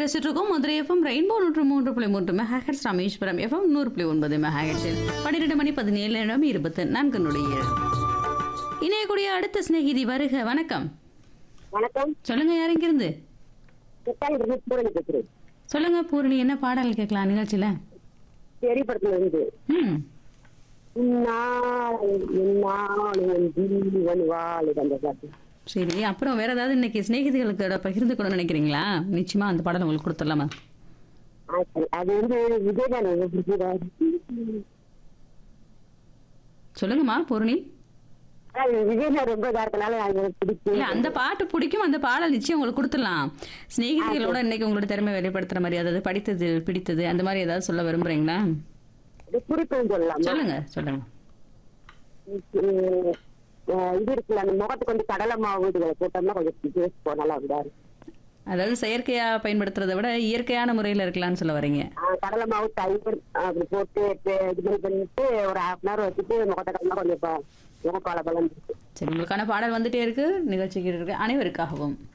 கேட்டு ரசிட்டு இருக்கோம் Madurai FM rainbow நூற்று மூன்று புள்ளி மூன்று மெகாஹெட்ஸ் ராமேஸ்வரம் எஃப்எம் நூறு புள்ளி ஒன்பது மெகாஹெட்ஸில் பன்னிரெண்டு மணி பதினேழு நிமிடம் இருபத்தி நான்கு நொடிய இணையக்கூடிய அடுத்த சிநேகிதி வருக வணக்கம் வணக்கம் சொல்லுங்க யாரெங்கிருந்து சித்தாங்கிருந்து பூரணி பேசுறேன் சொல்லுங்க பூரணி என்ன பாடல் கேட்கலாம் நிகழ்ச்சியில பெரிய படத்துல இருந்து ம் இந்நாள் இந்நாள் என் ஜீவன் வாழுது அந்த பாட்டு சரி அப்புறம் வேற ஏதாவது இன்னைக்கு சிநேகிதிகளுக்கு பகிர்ந்துக்கணும்னு நினைக்கிறீங்களா நிச்சயமா அந்த பாடல் உங்களுக்கு கொடுத்துடலாமா ஆ, சரி. அது வந்து விஜயகாந்த் பிடிக்கிறாரு சொல்லுங்கம்மா பூரணி விஜயகாந்த் ரொம்ப இதா இருக்கனால எனக்கு பிடிக்கும் இல்ல அந்த பாட்டு பிடிக்கும் அந்த பாடல் நிச்சயம் உங்களுக்கு கொடுத்துடலாம் சிநேகிதிகளோட இன்னைக்கு உங்களோட திறமை வெளிப்படுத்துற மாதிரி அதாவது படித்தது பிடித்தது அந்த மாதிரி ஏதாவது சொல்ல விரும்புறீங்களா இது குறிப்புன்னு சொல்லலாம் சொல்லுங்க சொல்லுங்க இது இருக்குல்ல அந்த முகத்துக்கு வந்து கடலை மாவு இதுகளை போட்டோம்னா கொஞ்சம் டேஸ்ட் போ நல்லா இதா இருக்கும் அதாவது செயற்கையா பயன்படுத்துறதை விட இயற்கையான முறையில இருக்கலாம்னு சொல்ல வரீங்க ஆ, கடலை மாவு தயிர் அப்படி போட்டு பே- இது பண்ணி பண்ணிட்டு ஒரு ஹாஃப் அன் ஹவர் வச்சுட்டு முகத்தை கடலை கொஞ்சம் ப- முகப்பால பலம் இருக்கு சரி உங்களுக்கான பாடல் வந்துட்டே இருக்கு நிகழ்ச்சிக்கு இருக்கு அனைவருக்காகவும்